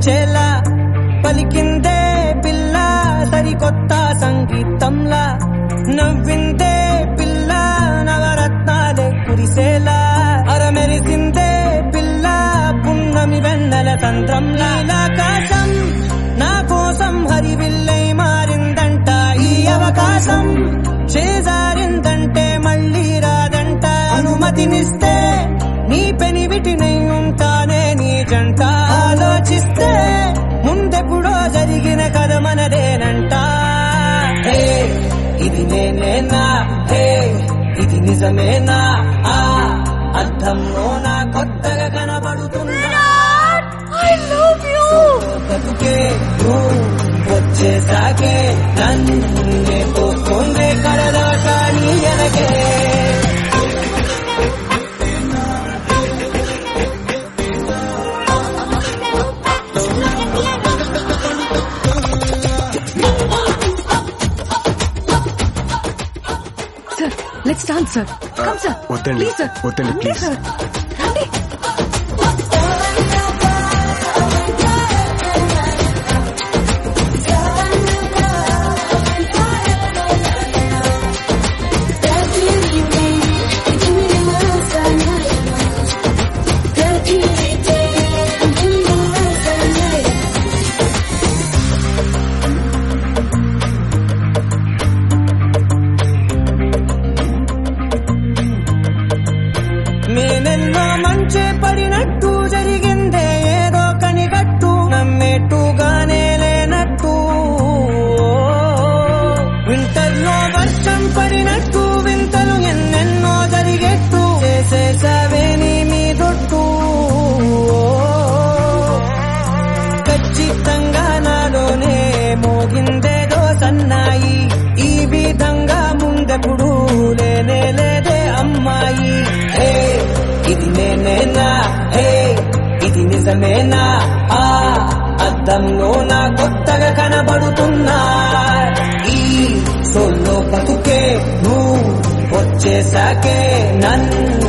వచ్చేలా పలికిందే పిల్ల సరికొత్త సంగీతంలా నవ్విందే పిల్ల నవరత్నాలే కురిసేలా అరమెరిసిందే పిల్ల పున్నమి వెన్నెల తంత్రంలా ఆకాశం నా కోసం హరివిల్లై మారిందంట ఈ అవకాశం చేజారిందంటే మళ్ళీ రాదంట అనుమతినిస్తే నీ పెనివిటినై ఉంటానే నీ జంట ఆలోచిస్తే ముందెప్పుడో జరిగిన కథ మనదేనంట హే ఇది నేనేనా హే ఇది నిజమేనా ఆ అర్థంలో నా కొత్తగా కనబడుతున్నా I love you. బతుకే నువ్వు వచ్చేసాకే నన్నే తోస్తుందే కడదాకా నీ ఎనకే sir let's dance sir come sir వద్దండి. ప్లీజ్ సార్ వద్దండి, రండి, please. సార్ రండి మేనెన్నో మంచే పడినట్టు జరిగిందే ఏదో కనిగట్టు నమ్మేట్టుగానే లేనట్టు వింటర్లో వర్షం పడినట్టు వింతలు ఎన్నెన్నో జరిగేట్టు చేసేసావే నీ మీదొట్టు ఖచ్చితంగా నాలోనే మోగిందేదో సన్నాయి ఈ విధంగా ముందెప్పుడు లేనే లేదే అమ్మాయి హే ఇది నేనేనా హే ఇది నిజమేనా ఆ అద్దంలో నా కొత్తగా కనబడుతున్నా ఈ సోల్లో బతుకే నువ్వు వచ్చేసాకే నన్ను